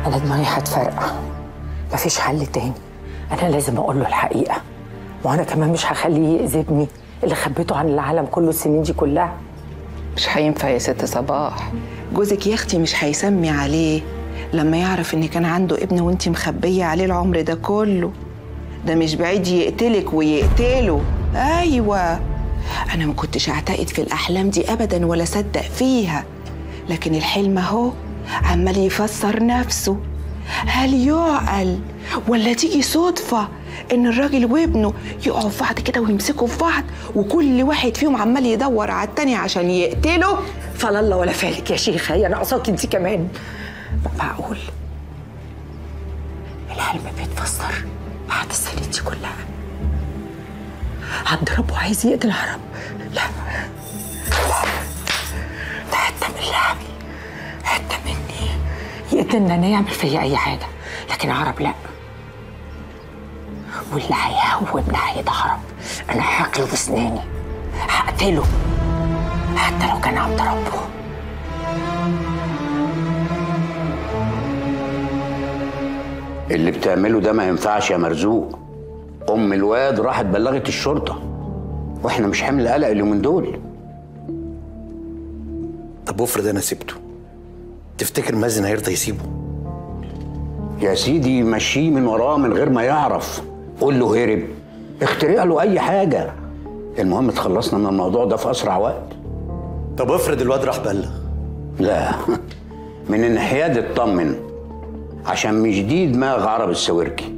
انا دماغي هتفرقع مفيش حل تاني انا لازم اقول له الحقيقه وانا كمان مش هخليه يأذي ابني اللي خبيته عن العالم كله السنين دي كلها مش هينفع يا ست صباح جوزك يا اختي مش هيسمي عليه لما يعرف ان كان عنده ابن وانت مخبيه عليه العمر ده كله ده مش بعيد يقتلك ويقتله ايوه انا ما كنتش اعتقد في الاحلام دي ابدا ولا صدق فيها لكن الحلم اهو عمال يفسر نفسه هل يعقل ولا تيجي صدفة إن الراجل وابنه يقعوا في بعض كده ويمسكوا في بعض وكل واحد فيهم عمال يدور على التاني عشان يقتله فلا الله ولا فالك يا شيخه يا ناقصاك انت كمان معقول الحلم بيتفسر بعد السنين دي كلها عبد ربه عايز يقتل عرب لا لا ده حته من لعبي حته مني يقتلنا انا يعمل فيا اي حاجه لكن عرب لا واللي هيهون ناحيه عرب انا هاكله بسناني هقتله حتى لو كان عبد ربه اللي بتعمله ده ما ينفعش يا مرزوق ام الواد راحت بلغت الشرطه واحنا مش حمل قلق اليومين دول طب افرض انا سبته تفتكر مازن هيرضى يسيبه يا سيدي مشيه من وراه من غير ما يعرف قول له هرب اخترع له اي حاجه المهم تخلصنا من الموضوع ده في اسرع وقت طب افرض الواد راح بلغ لا من الناحيه اطمن عشان مش دي دماغ عرب السويركي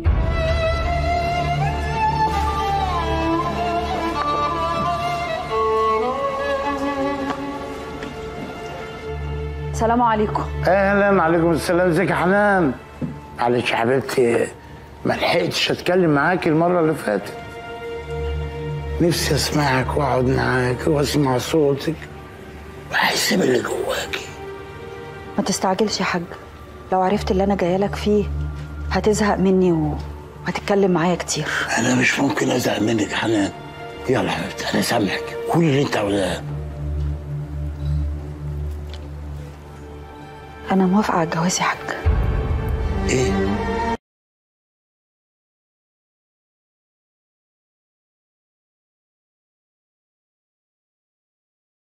السلام عليكم اهلا عليكم السلام ازيك يا حنان معلش يا حبيبتي ما لحقتش اتكلم معاكي المره اللي فاتت نفسي اسمعك واقعد معاك واسمع صوتك واحس باللي جواكي ما تستعجلش يا حاج لو عرفت اللي انا جايه لك فيه هتزهق مني وهتتكلم معايا كتير انا مش ممكن ازهق منك يا حنان يلا يا حبيبتي انا سامحك كل اللي انت عاوزاه انا موافقه على الجواز يا حاج ايه